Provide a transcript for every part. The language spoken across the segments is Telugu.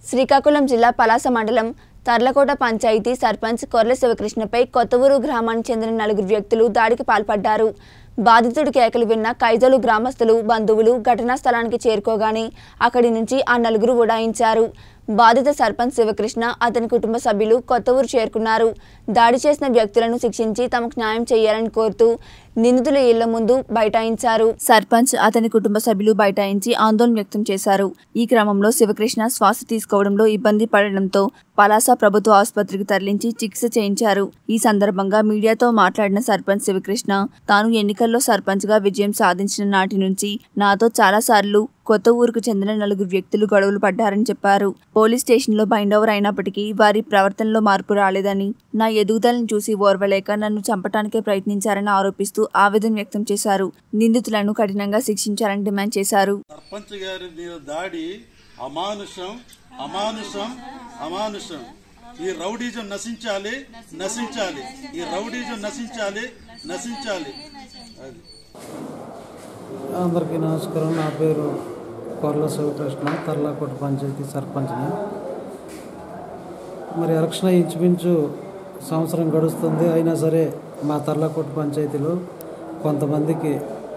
శ్రీకాకుళం జిల్లా పలాస మండలం తర్లకోట పంచాయతీ సర్పంచ్ కొర్ల శివకృష్ణపై కొత్తవూరు గ్రామానికి చెందిన నలుగురు వ్యక్తులు దాడికి పాల్పడ్డారు బాధితుడి కేకలు విన్న కైజలు గ్రామస్తులు బంధువులు ఘటనా స్థలానికి చేరుకోగానే అక్కడి నుంచి ఆ నలుగురు ఉడాయించారు బాధిత సర్పంచ్ శివకృష్ణ అతని కుటుంబ సభ్యులు కొత్తవూరు చేరుకున్నారు దాడి చేసిన వ్యక్తులను శిక్షించి తమకు న్యాయం చేయాలని కోరుతూ నిందితుల ఇళ్ల ముందు బైఠాయించారు సర్పంచ్ అతని కుటుంబ సభ్యులు బైఠాయించి ఆందోళన వ్యక్తం చేశారు ఈ క్రమంలో శివకృష్ణ శ్వాస తీసుకోవడంలో ఇబ్బంది పడడంతో పలాస ప్రభుత్వ ఆసుపత్రికి తరలించి చికిత్స చేయించారు ఈ సందర్భంగా మీడియాతో మాట్లాడిన సర్పంచ్ శివకృష్ణ తాను ఎన్నికల్లో సర్పంచ్ గా విజయం సాధించిన నాటి నుంచి నాతో చాలా సార్లు కొత్త ఊరుకు చెందిన నలుగురు వ్యక్తులు గొడవలు పడ్డారని చెప్పారు పోలీస్ స్టేషన్లో బైండ్ ఓవర్ అయినప్పటికీ వారి ప్రవర్తనలో మార్పు రాలేదని నా ఎదుగుదలను చూసి ఓర్వలేక నన్ను చంపటానికే ప్రయత్నించారని ఆరోపిస్తూ ఆవేదన వ్యక్తం చేశారు నిందితులను కఠినంగా శిక్షించాలని డిమాండ్ చేశారు సర్పంచ్ గారి మీద దాడి అమానుషం అమానుషం అమానుషం ఈ రౌడీజం నశించాలి నశించాలి ఈ రౌడీజం నశించాలి నశించాలి అది అందరికీ నమస్కారం నా పేరు కొర్ల శివకృష్ణ తర్లాకోట పంచాయతీ సర్పంచ్ని మరి ఎలక్షన్ అయ్యి ఇంచుమించు సంవత్సరం గడుస్తుంది అయినా సరే మా తర్లాకోట పంచాయతీలో కొంతమందికి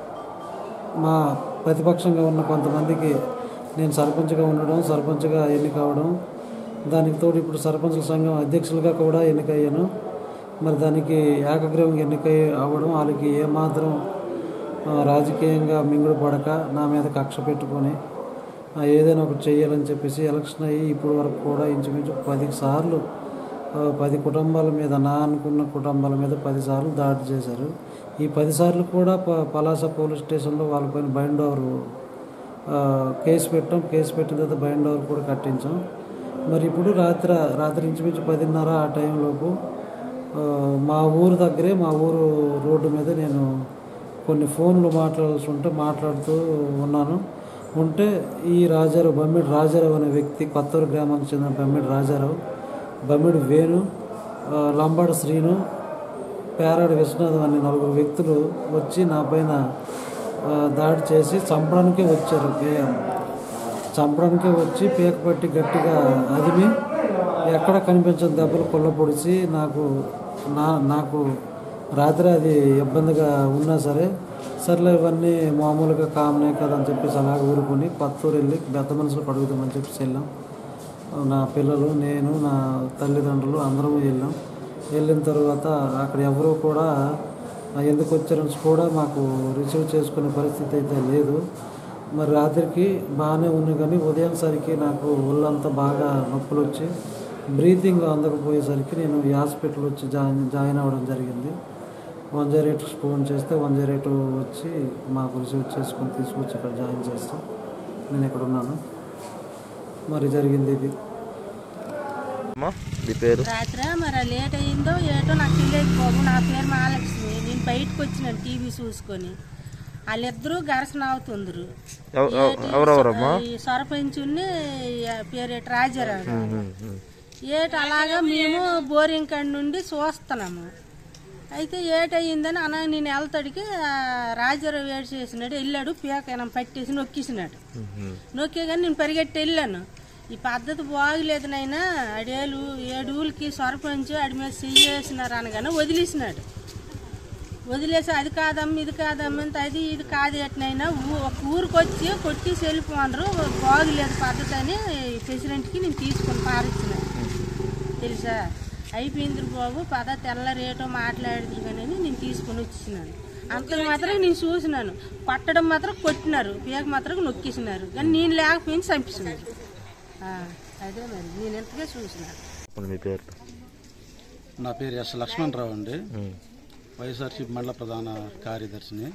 మా ప్రతిపక్షంగా ఉన్న కొంతమందికి నేను సర్పంచ్గా ఉండడం సర్పంచ్గా ఎన్నికవడం దానికి తోడు ఇప్పుడు సర్పంచుల సంఘం అధ్యక్షులుగా కూడా ఎన్నికయ్యాను మరి దానికి ఏకగ్రీవంగా ఎన్నిక అవ్వడం వాళ్ళకి ఏమాత్రం ఆ, రాజకీయంగా మింగుడు పడక నా మీద కక్ష పెట్టుకొని ఆ, ఏదైనా ఒకటి చేయాలని చెప్పేసి ఎలక్షన్ అయ్యి ఇప్పటి వరకు కూడా ఇంచుమించు పది సార్లు ఆ, పది కుటుంబాల మీద నా అనుకున్న కుటుంబాల మీద పది సార్లు దాడి చేశారు ఈ పది సార్లు కూడా ప పలాస పోలీస్ స్టేషన్లో వాళ్ళపైన బైండ్ ఓవర్ ఆ, కేసు పెట్టాం కేసు పెట్టిన తర్వాత బైండ్ ఓవర్ కూడా కట్టించాం మరి ఇప్పుడు రాత్రి రాత్రి ఇంచుమించు పదిన్నర ఆ టైంలోపు ఆ, మా ఊరు దగ్గరే మా ఊరు రోడ్డు మీద నేను కొన్ని ఫోన్లు మాట్లాడాల్సి ఉంటే మాట్లాడుతూ ఉన్నాను ఉంటే ఈ రాజారావు బమ్మిడి రాజారావు అనే వ్యక్తి కొత్తూరు గ్రామానికి చెందిన బమ్మిడి రాజారావు బమ్మిడి వేణు ఆ, లంబాడు శ్రీను పేరాడు విశ్వనాథం అనే నలుగురు వ్యక్తులు వచ్చి నా పైన ఆ, దాడి చేసి చంపడానికే వచ్చారు ఏ- చంపడానికే వచ్చి పీక పట్టి గట్టిగా అదిమి ఎక్కడ కనిపించని దెబ్బలు కొల్ల పొడిచి నాకు నా నాకు రాత్రి అది ఇబ్బందిగా ఉన్నా సరే సర్లే ఇవన్నీ మామూలుగా కామనే కదా అని చెప్పేసి అలాగ ఊరుకొని కొత్తూరు వెళ్ళి పెద్ద మనుషులకు అడుగుదామని చెప్పేసి వెళ్ళాం నా పిల్లలు నేను నా తల్లిదండ్రులు అందరం వెళ్ళాం వెళ్ళిన తర్వాత అక్కడ ఎవరు కూడా ఎందుకు వచ్చారని కూడా మాకు రిసీవ్ చేసుకునే పరిస్థితి అయితే లేదు మరి రాత్రికి బాగానే ఉంది కానీ ఉదయం సరికి నాకు ఒళ్ళంతా బాగా నొప్పులు వచ్చి బ్రీతింగ్ అందకపోయేసరికి నేను ఈ హాస్పిటల్ వచ్చి జాయిన్ జాయిన్ అవ్వడం జరిగింది వన్ జీరో ఎయిట్ ఫోన్ చేస్తే వన్ జీరో ఎయిట్ వచ్చి మాకు రిసీవ్ చేసుకొని తీసుకొచ్చి ఇక్కడ జాయిన్ చేస్తాం నేను ఇక్కడ ఉన్నాను మరి జరిగింది ఇది అమ్మా మీ పేరు రాత్రి మరి లేట్ అయిందో ఏటో నాకు తెలియదు బాబు నా పేరు మహాలక్ష్మి నేను బయటకు వచ్చినాను టీవీ చూసుకొని వాళ్ళిద్దరూ ఘర్షణ అవుతుందరు ఎవ- ఎవ- ఎవరెవరమ్మా ఈ సర్పంచుని పేరేటి రాజారావు ఏట అలాగా మేము బోరింగ్ కాడి నుండి చూస్తున్నాము అయితే ఏటయ్యిందని అన్న నేను వెళ్తాడికి ఆ రాజారావు ఏడు చేసినాడు వెళ్ళాడు పీక పట్టేసి నొక్కేసినాడు నొక్కే కానీ నేను పరిగెట్టి వెళ్ళాను ఈ పద్ధతి బాగులేదు నాయనా అడేలు ఏడుగులకి సర్పంచ్ అడి మీద చెయ్యేసినారు అనగానే వదిలేసినాడు వదిలేసి అది కాదమ్మ ఇది కాదమ్మ అంటే అది ఇది కాదు ఎట్నైనా ఊ- ఒక ఊరికి వచ్చి కొట్టి వెళ్ళిపోనరు బాగులేదు పద్ధతి అని ప్రెసిడెంట్కి నేను తీసుకొని పారించిన తెలుసా అయిపోయింది బాబు పద తెల్ల రేటో మాట్లాడింది కానీ నేను తీసుకొని వచ్చినాను అంతకు మాత్రం నేను చూసినాను కొట్టడం మాత్రం కొట్టినారు పీక మాత్రం నొక్కేసినారు కానీ నేను లేకపోయింది చంపేసినారు ఆ, అదే మరి నేను ఎంతగా చూసినాను చెప్పండి మీ పేరు నా పేరు ఎస్ లక్ష్మణరావు అండి వైఎస్ఆర్సీపీ మండల ప్రధాన కార్యదర్శిని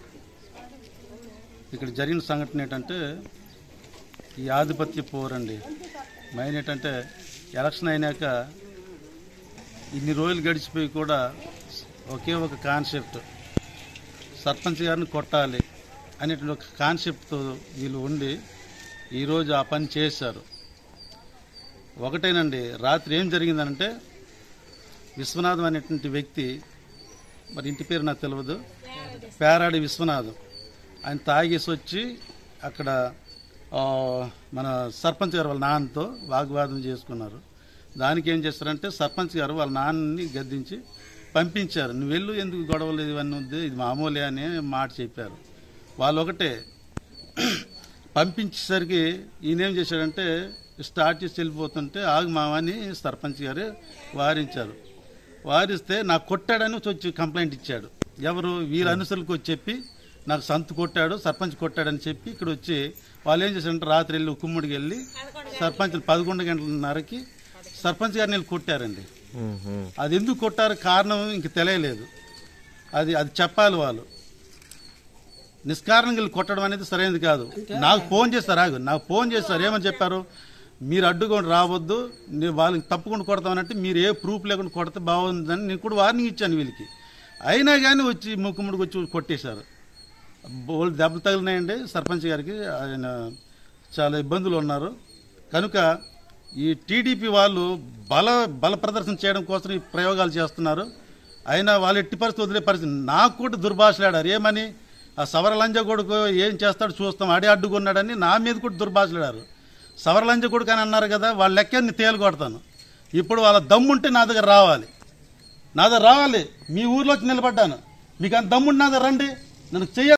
ఇక్కడ జరిగిన సంఘటన ఏంటంటే ఈ ఆధిపత్య పోరండి మెయిన్ ఏంటంటే ఎలక్షన్ అయినాక ఇన్ని రోజులు గడిచిపోయి కూడా ఒకే ఒక కాన్సెప్ట్ సర్పంచ్ గారిని కొట్టాలి అనేటువంటి ఒక కాన్సెప్ట్తో వీళ్ళు ఉండి ఈరోజు ఆ పని చేశారు ఒకటేనండి రాత్రి ఏం జరిగిందనంటే విశ్వనాథం అనేటువంటి వ్యక్తి మరి ఇంటి పేరు నాకు తెలియదు పేరాడి విశ్వనాథం ఆయన తాగేసి వచ్చి అక్కడ ఆ, మన సర్పంచ్ గారు వాళ్ళ నాన్నతో వాగ్వాదం చేసుకున్నారు దానికి ఏం చేస్తారంటే సర్పంచ్ గారు వాళ్ళ నాన్నని గద్దించి పంపించారు నువ్వు వెళ్ళు ఎందుకు గొడవలు ఇవన్నీ ఉంది ఇది మామూలే అనే మాట చెప్పారు వాళ్ళు ఒకటే పంపించేసరికి ఈయన ఏం చేశాడంటే స్టార్ట్ చేసి వెళ్ళిపోతుంటే ఆగు మామని సర్పంచ్ గారు వారించారు వారిస్తే నాకు కొట్టాడని వచ్చి కంప్లైంట్ ఇచ్చాడు ఎవరు వీళ్ళ అనుసరులకు వచ్చి చెప్పి నాకు సంతు కొట్టాడు సర్పంచ్ కొట్టాడని చెప్పి ఇక్కడ వచ్చి వాళ్ళు ఏం చేశారంటే రాత్రి వెళ్ళి కుమ్ముడికి వెళ్ళి సర్పంచ్ పదకొండు గంటలన్నరకి సర్పంచ్ గారిని వెళ్ళి కొట్టారండి ఉమ్, ఉమ్. అది ఎందుకు కొట్టారు కారణం ఇంక తెలియలేదు అది అది చెప్పాలి వాళ్ళు నిష్కారణంగా వెళ్ళి కొట్టడం అనేది సరైనది కాదు నాకు ఫోన్ చేస్తారు ఆగు నాకు ఫోన్ చేస్తారు ఏమని చెప్పారు మీరు అడ్డుకొని రావద్దు నేను వాళ్ళకి తప్పకుండా కొడతామనంటే మీరు ఏ ప్రూఫ్ లేకుండా కొడితే బాగుందని నేను కూడా వార్నింగ్ ఇచ్చాను వీళ్ళకి అయినా కానీ వచ్చి ముక్కుముడికి వచ్చి కొట్టేశారు బోల్ దెబ్బలు తగిలినాయండి సర్పంచ్ గారికి ఆయన చాలా ఇబ్బందులు ఉన్నారు కనుక ఈ టీడీపీ వాళ్ళు బల బల ప్రదర్శన చేయడం కోసం ఈ ప్రయోగాలు చేస్తున్నారు అయినా వాళ్ళు ఎట్టి పరిస్థితి వదిలే పరిస్థితి నాకు కూడా దుర్భాషలాడారు ఏమని ఆ సవర లంజ కొడుకు ఏం చేస్తాడు చూస్తాం అడే అడ్డుకున్నాడని నా మీద కూడా దుర్భాషలాడారు సవర లంజ కొడుకు అని అన్నారు కదా వాళ్ళ లెక్కని తేలు కొడతాను ఇప్పుడు వాళ్ళ దమ్ముంటే నా దగ్గర రావాలి నా దగ్గర రావాలి మీ ఊర్లో వచ్చి నిలబడ్డాను మీకు అంత దమ్ముంటే నా దగ్గర రండి నన్ను చెయ్య